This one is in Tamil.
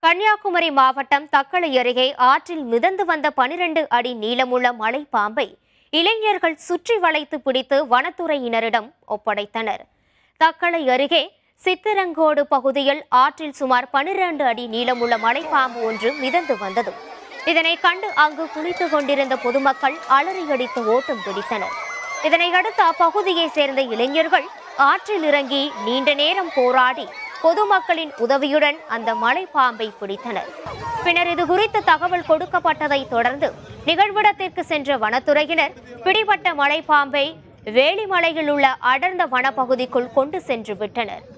கன்னியாகுமரி மாவட்டம் தக்கலை அருகே ஆற்றில் மிதந்து வந்த பனிரெண்டு அடி நீளமுள்ள மலைப்பாம்பை இளைஞர்கள் சுற்றி வளைத்து பிடித்து வனத்துறையினரிடம் ஒப்படைத்தனர் தக்கலை அருகே சித்திரங்கோடு பகுதியில் ஆற்றில் சுமார் பனிரெண்டு அடி நீளமுள்ள மலைப்பாம்பு ஒன்று மிதந்து வந்தது இதனை கண்டு அங்கு குளித்துக் கொண்டிருந்த பொதுமக்கள் அலறியடித்து ஓட்டம் பிடித்தனர் இதனை அடுத்து அப்பகுதியைச் சேர்ந்த இளைஞர்கள் ஆற்றில் இறங்கி நீண்ட நேரம் போராடி பொதுமக்களின் உதவியுடன் அந்த மலைப்பாம்பை பிடித்தனர் பின்னர் இது குறித்து தகவல் கொடுக்கப்பட்டதை தொடர்ந்து நிகழ்விடத்திற்கு சென்ற வனத்துறையினர் பிடிபட்ட மலைப்பாம்பை வேலிமலையில் உள்ள அடர்ந்த வனப்பகுதிக்குள் கொண்டு சென்று விட்டனர்